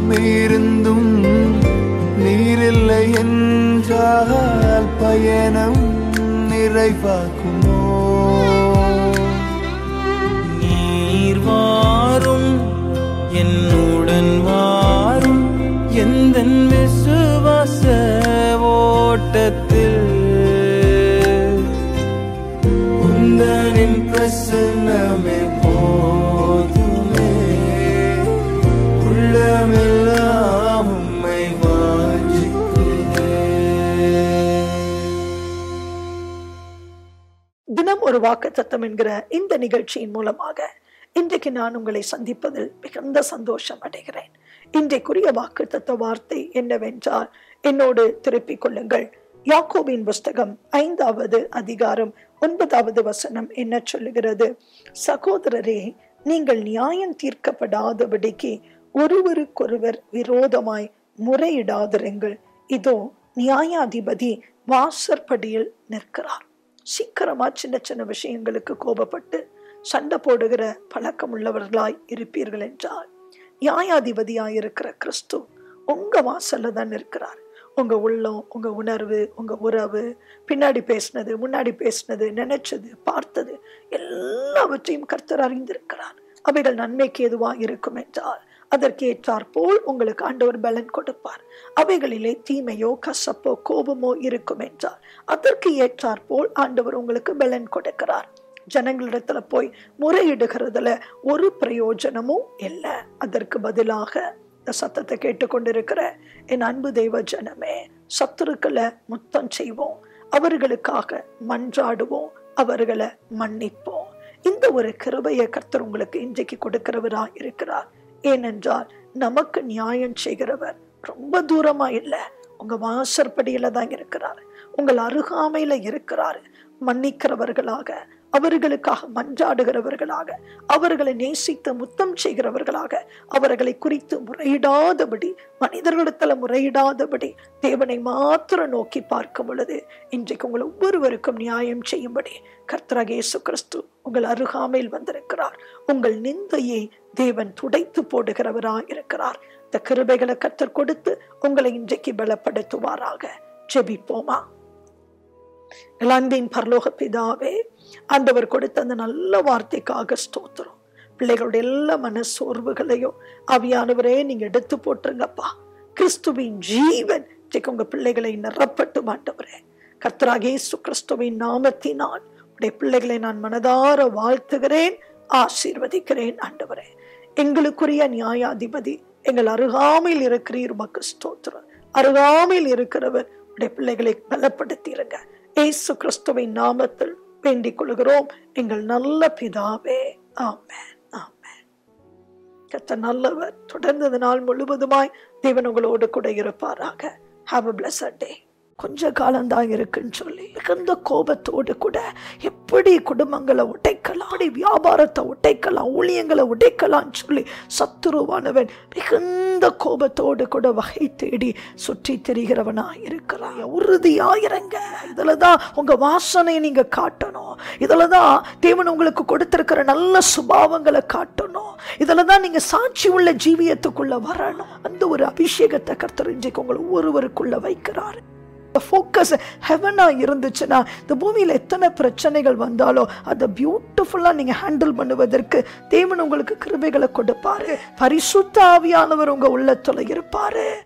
இருந்தும் நீரில்லை என்றால் பயணம் நிறைவாக்குமோ நீர் வாரும் என்னுடன் வாரும் எந்த விசுவாச ஓட்டத்தில் உந்தனின் பிரசன்னமே போதுமே உள்ளமெல்லாம் உம்மை வாஞ்சிக்கிறேன் தினம் ஒரு வாக்கு தத்தம் என்கிற இந்த நிகழ்ச்சியின் மூலமாக இன்றைக்கு நான் உங்களை சந்திப்பதில் மிகுந்த சந்தோஷம் அடைகிறேன் இன்றைக்குரிய வாக்கு தத்த வார்த்தை என்னவென்றால் என்னோடு திருப்பிக் கொள்ளுங்கள் யாக்கோபின் புஸ்தகம் ஐந்தாவது அதிகாரம் ஒன்பதாவது வசனம் என்ன சொல்லுகிறது சகோதரரே நீங்கள் நியாயம் தீர்க்கப்படாதபடிக்கு ஒருவருக்கொருவர் விரோதமாய் முறையிடாதிருங்கள் இதோ நியாயாதிபதி வாசற்படியில் நிற்கிறார் சீக்கிரமா சின்ன சின்ன விஷயங்களுக்கு கோபப்பட்டு சண்டை போடுகிற பழக்கம் உள்ளவர்களாய் இருப்பீர்கள் என்றால் நியாயாதிபதியாய் இருக்கிற கிறிஸ்து உங்க வாசல்ல தான் இருக்கிறார் உங்க உள்ளம் உங்க உணர்வு உங்க உறவு பின்னாடி பேசினது முன்னாடி பேசினது நினைச்சது பார்த்தது எல்லாவற்றையும் கர்த்தர் அறிந்திருக்கிறார் அவைகள் நன்மைக்கு எதுவா இருக்கும் என்றால் அதற்கு ஏற்றாற் போல் உங்களுக்கு ஆண்டவர் பலன் கொடுப்பார் அவைகளிலே தீமையோ கசப்போ கோபமோ இருக்கும் என்றால் அதற்கு ஏற்றாற் போல் ஆண்டவர் உங்களுக்கு பலன் கொடுக்கிறார் ஜனங்களிடத்துல போய் முறையிடுகிறதுல ஒரு பிரயோஜனமும் இல்லை அதற்கு பதிலாக இந்த சத்தத்தை கேட்டுக்கொண்டிருக்கிற என் அன்பு தெய்வ ஜனமே சத்துருக்களை முத்தம் செய்வோம் அவர்களுக்காக மன்றாடுவோம் அவர்களை மன்னிப்போம் இந்த ஒரு கிருபையை கர்த்தர் உங்களுக்கு இன்றைக்கு கொடுக்கிறவரா இருக்கிறார் ஏனென்றால் நமக்கு நியாயம் செய்கிறவர் ரொம்ப தூரமா இல்லை உங்க வாசற்படியில தான் இருக்கிறார் உங்கள் அருகாமையில இருக்கிறார் மன்னிக்கிறவர்களாக அவர்களுக்காக மன்றாடுகிறவர்களாக அவர்களை நேசித்து முத்தம் செய்கிறவர்களாக அவர்களை குறித்து முறையிடாதபடி மனிதர்களிடத்துல முறையிடாதபடி தேவனை மாத்திரம் நோக்கி பார்க்கும் பொழுது இன்றைக்கு உங்கள் ஒவ்வொருவருக்கும் நியாயம் செய்யும்படி கர்த்தராக இயேசு கிறிஸ்து உங்கள் அருகாமையில் வந்திருக்கிறார் உங்கள் நிந்தையை தேவன் துடைத்து போடுகிறவராய் இருக்கிறார் இந்த கிருபைகளை கத்தர் கொடுத்து உங்களை இன்றைக்கு பலப்படுத்துவாராக ஜெபிப்போமா அன்பின் பரலோக பிதாவே ஆண்டவர் கொடுத்த அந்த நல்ல வார்த்தைக்காக ஸ்தோத்திரம் பிள்ளைகளுடைய எல்லா மன சோர்வுகளையும் அவியானவரே நீங்க எடுத்து போட்டுருங்கப்பா கிறிஸ்துவின் ஜீவன் இன்றைக்கு உங்க பிள்ளைகளை நிரப்பட்டு ஆண்டவரே கர்த்தராக இயேசு கிறிஸ்துவின் நாமத்தினால் உடைய பிள்ளைகளை நான் மனதார வாழ்த்துகிறேன் ஆசீர்வதிக்கிறேன் ஆண்டவரே எங்களுக்குரிய நியாயாதிபதி எங்கள் அருகாமையில் இருக்கிறீர் உமக்கு ஸ்தோத்திரம் அருகாமையில் இருக்கிறவர் உடைய பிள்ளைகளை பலப்படுத்திடுங்க ஏசு கிறிஸ்துவின் நாமத்தில் வேண்டிக் கொள்கிறோம் எங்கள் நல்ல பிதாவே ஆமென் ஆமென் கத்த நல்லவர் தொடர்ந்து இந்த நாள் முழுவதுமாய் தேவன் உங்களோடு கூட இருப்பாராக ஹாவ் அ பிளஸட் டே கொஞ்ச காலம்தான் இருக்குன்னு சொல்லி மிகுந்த கோபத்தோடு கூட எப்படி குடும்பங்களை உடைக்கலாம் எப்படி வியாபாரத்தை உடைக்கலாம் ஊழியங்களை உடைக்கலாம்னு சொல்லி சத்துருவானவன் மிகுந்த கோபத்தோடு கூட வகை தேடி சுற்றி திரிகிறவனா இருக்கிறான் உறுதியாயிருங்க இதுல தான் உங்க வாசனை நீங்க காட்டணும் இதுல தான் தேவன் உங்களுக்கு கொடுத்திருக்கிற நல்ல சுபாவங்களை காட்டணும் இதுல தான் நீங்க சாட்சி உள்ள ஜீவியத்துக்குள்ள வரணும் அந்த ஒரு அபிஷேகத்தை கர்த்தர் இன்றைக்கு உங்களை ஒருவருக்குள்ள வைக்கிறாரு ஃபோக்கஸ் ஹெவனா இருந்துச்சுன்னா இந்த பூமியில எத்தனை பிரச்சனைகள் வந்தாலும் அதை பியூட்டிஃபுல்லா நீங்க ஹேண்டில் பண்ணுவதற்கு தேவன் உங்களுக்கு கிருபைகளை கொடுப்பாரு பரிசுத்த ஆவியானவர் உங்க உள்ளத்துல இருப்பாரு